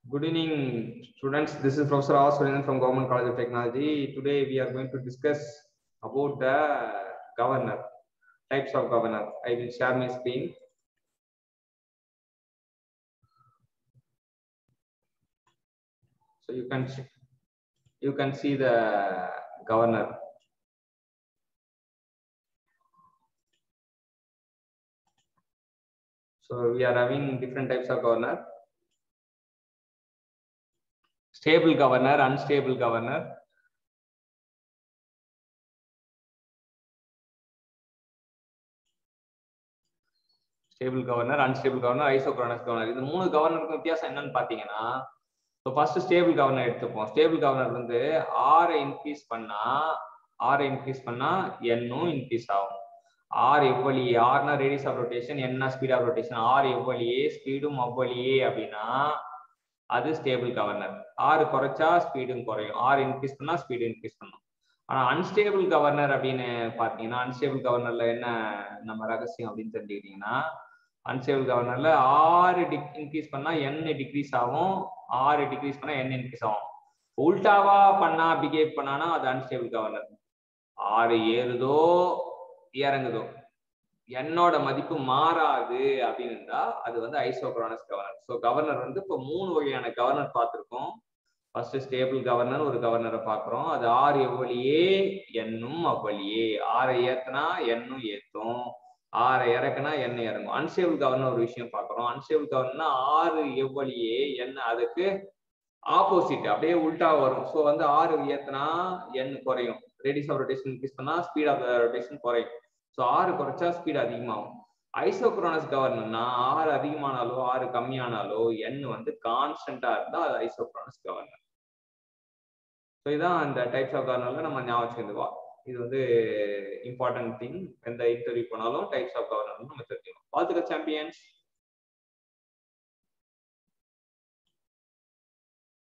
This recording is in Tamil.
Good evening, students. This is Professor R. Surendan from Government College of Technology. Today we are going to discuss about the governor, types of governor. I will share my screen. So you can see, you can see the governor. So we are having different types of governor. Stable governor, unstable governor. Stable governor unstable governor isochronous governor இந்த மூணு கவர்னருக்கு வித்தியாசம் என்னன்னு பாத்தீங்கன்னா இப்போ ஃபர்ஸ்ட் ஸ்டேபிள் கவர்னர் எடுத்துப்போம் ஸ்டேபிள் கவர்னர் வந்து ஆரை இன்க்ரீஸ் பண்ணா ஆரை இன்க்ரீஸ் பண்ணா என்னும் இன்க்ரீஸ் ஆகும் ஆர் எவ்வளியே ஆர்னா ரேடியஸ் ஆஃப் ரொட்டேஷன் என்ன ஸ்பீட் ஆஃப் ரொட்டேஷன் ஆர் எவ்வளியே ஸ்பீடும் அவ்வளியே அப்படின்னா அது ஸ்டேபிள் கவர்னர் ஆறு குறைச்சா ஸ்பீடும் குறையும் ஆர் இன்க்ரீஸ் பண்ணா ஸ்பீடு இன்க்ரீஸ் பண்ணும் ஆனா அன்ஸ்டேபிள் கவர்னர் அப்படின்னு பாத்தீங்கன்னா அன்ஸ்டேபிள் கவர்னர்ல என்ன நம்ம ரகசியம் அப்படின்னு தெரிஞ்சுக்கிட்டீங்கன்னா அன்ஸ்டேபிள் கவர்னர்ல ஆறு இன்க்ரீஸ் பண்ணா என் டிக்ரீஸ் ஆகும் ஆறு டிக்ரீஸ் பண்ணா என் இன்க்ரீஸ் ஆகும் உல்டாவா பண்ணா பிஹேவ் பண்ணானா அது அன்ஸ்டேபிள் கவர்னர் ஆறு ஏறுதோ இறங்குதோ என்னோட மதிப்பு மாறாது அப்படின்னு இருந்தா அது வந்து ஐசோக்ரானஸ் கவர்னர் ஸோ கவர்னர் வந்து இப்போ மூணு வகையான கவர்னர் பார்த்துருக்கோம் ஃபர்ஸ்ட் ஸ்டேபிள் கவர்னர் ஒரு கவர்னரை பார்க்குறோம் அது ஆறு எவ்வளியே எண்ணும் அவ்வளியே ஆறை ஏத்துனா எண்ணும் ஏத்தும் ஆறை இறக்குனா எண்ணெய் இறங்கும் அன்ஸ்டேபிள் கவர்னர் ஒரு விஷயம் பார்க்குறோம் அன்ஸ்டேபிள் கவர்னர்னா ஆறு எவ்வளியே என்ன அதுக்கு ஆப்போசிட் அப்படியே உல்டா வரும் ஸோ வந்து ஆறு ஏத்துனா எண் குறையும் ரேடியஸ் ஆஃப் ரொட்டேஷன் இன்க்ரீஸ் பண்ணா ஸ்பீட் ஆஃப் ரொட்டேஷன் குறையும் ஸோ ஆறு குறைச்சா ஸ்பீட் அதிகமாகும் ஐசோக்ரோனஸ் கவர்னர்னா ஆறு அதிகமானாலோ ஆறு கம்மியானாலோ எண் வந்து கான்ஸ்டன்டா இருந்தா அது ஐசோக்ரோனஸ் கவர்னர் ஸோ இதான் அந்த டைப்ஸ் ஆஃப் கவர்னர்ல நம்ம ஞாபகம் வச்சுருந்துவா இது வந்து இம்பார்ட்டன்ட் திங் எந்த இன்டர்வியூ போனாலும் டைப்ஸ் ஆஃப் கவர்னர் நம்ம தெரிஞ்சுக்கணும் வாழ்த்துக்கள் சாம்பியன்ஸ்